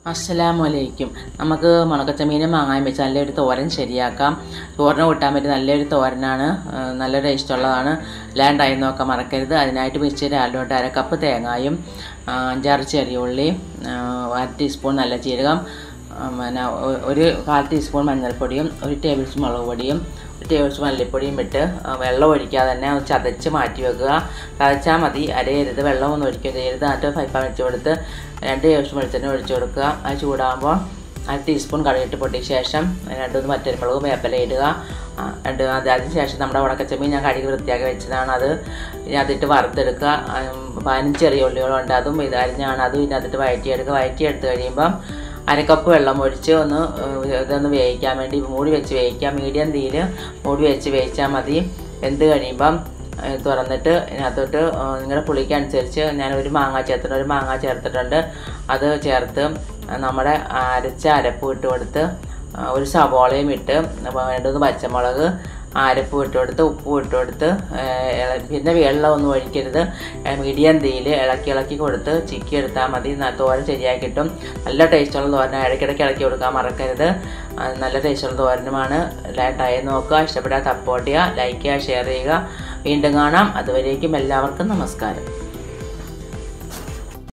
അസ്സലാമലൈക്കും നമുക്ക് മുളകച്ചമീനും മാങ്ങായും വെച്ച് നല്ലൊരു തോരൻ ശരിയാക്കാം ചോറിന് കൂട്ടാൻ പറ്റിയ നല്ലൊരു തോരനാണ് ആ, നല്ല ടേസ്റ്റുള്ളതാണ് ലാൻഡായി നോക്കാൻ മറക്കരുത് അതിനായിട്ട് മിക്സി രാവിലോട്ട് അര കപ്പ് തേങ്ങായും ആ, അഞ്ചാറ് ചെറിയ ഉള്ളി ആ, അര ടീസ്പൂൺ നല്ല ജീരകം ആ, പിന്നെ ഒ- ഒരു കാൽ ടീസ്പൂൺ മഞ്ഞൾപ്പൊടിയും ഒരു ടേബിൾ സ്പൂൺ മുളക് പൊടിയും ഒരു ടേബിൾ സ്പൂൺ മല്ലിപ്പൊടിയും ഇട്ട് ആ, വെള്ളം ഒഴിക്കാതെ തന്നെ ഒന്ന് ചതച്ച് മാറ്റി വെക്കുക ചതച്ചാൽ മതി അരയരുത് വെള്ളമൊന്നും ഒഴിക്കുക ചെയ്യരുത് എന്നിട്ട് ഫൈഫ വെച്ച് കൊടുത്ത് രണ്ട് ടേബിൾ സ്പൂൺ വെളിച്ചെണ്ണ ഒഴിച്ച് കൊടുക്കുക അത് ചൂടാകുമ്പോൾ അര ടീസ്പൂൺ കടുകിട്ട് പൊട്ടിയ ശേഷം രണ്ട് മൂന്ന് വറ്റൽമുളകും വേപ്പില ഇടുക ആ, രണ്ട് അത് അതിന് ശേഷം നമ്മുടെ ഉണക്കച്ചമ്മീൻ ഞാൻ കഴുകി വൃത്തിയാക്കി വെച്ചതാണ് അത് ഇനി അതിട്ട് വറുത്തെടുക്കുക ആ, പതിനഞ്ച് ചെറിയ ഉള്ളികളുണ്ട് അതും ഇത് അരിഞ്ഞാണ് അതും ഇതിനകത്തിട്ട് വഴറ്റിയെടുക്കുക വഴറ്റിയെടുത്ത് കഴിയുമ്പം അരക്കപ്പ് വെള്ളം ഒഴിച്ച് ഒന്ന് ഏഹ്, ഇതൊന്ന് വേവിക്കാൻ വേണ്ടി മൂടി വെച്ച് വേവിക്കാം മീഡിയം തീയിൽ മൂടി വെച്ച് വേവിച്ചാൽ മതി വെന്ത് കഴിയുമ്പം ഏഹ്, തുറന്നിട്ട് ഇതിനകത്തോട്ട് ഏഹ്, നിങ്ങളുടെ പുളിക്ക് അനുസരിച്ച് ഞാൻ ഒരു മാങ്ങ ചേർത്തിട്ടുണ്ട് ഒരു മാങ്ങ ചേർത്തിട്ടുണ്ട് അത് ചേർത്ത് നമ്മുടെ അരച്ച അരപ്പ് ഇട്ട് കൊടുത്ത് ആ, ഒരു സവോളയും ഇട്ട് അപ്പോൾ രണ്ട് മൂന്ന് പച്ചമുളക് അരപ്പ് ഇട്ട് കൊടുത്ത് ഉപ്പും ഇട്ട് കൊടുത്ത് ഏഹ്, ഇള- പിന്നെ വെള്ളമൊന്നും ഒഴിക്കരുത് ഏഹ്, മീഡിയം തീയിൽ ഇളക്കി ഇളക്കി കൊടുത്ത് ചിക്കി എടുത്താൽ മതി ന- തോരൻ ശരിയാക്കി കിട്ടും നല്ല ടേസ്റ്റുള്ള തോരൻ ഇടയ്ക്കിടയ്ക്ക് ഇളക്കി കൊടുക്കാൻ മറക്കരുത് ആ, നല്ല ടേസ്റ്റുള്ള തോരനുമാണ് ട്രൈ നോക്കുക ഇഷ്ടപ്പെട്ടാൽ സപ്പോർട്ട് ചെയ്യുക ലൈക്ക് ചെയ്യുക ഷെയർ ചെയ്യുക വീണ്ടും കാണാം അതുവരേക്കും എല്ലാവർക്കും നമസ്കാരം